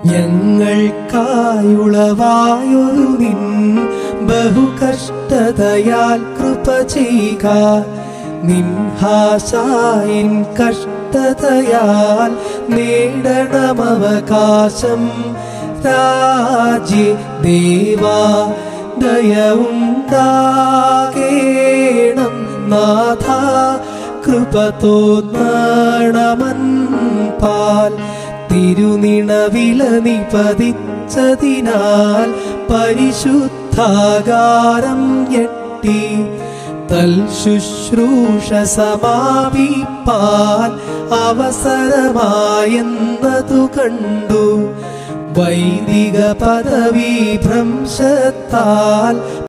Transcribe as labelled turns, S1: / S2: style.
S1: ഞങ്ങൾക്കായുളവായൊരു നിൻ ബഹുകഷ്ടതയാൽ കൃപ ചെയ്യുക നിൻഹാസായിൻ കഷ്ടതയാൽ നേടണമവകാശം രാജ്യ ദേവാ ദയവുണ്ടാകേണം നാഥ കൃപ തോന്നണമൻ പാൽ തിരുനിണവില നിപതിച്ചതിനാൽ പരിശുദ്ധാകാരം ഞെട്ടി തൽ ശുശ്രൂഷ സമാപിപ്പാൻ അവസരമായെന്നതു കണ്ടു വൈദിക പദവി ഭ്രംശത്താൽ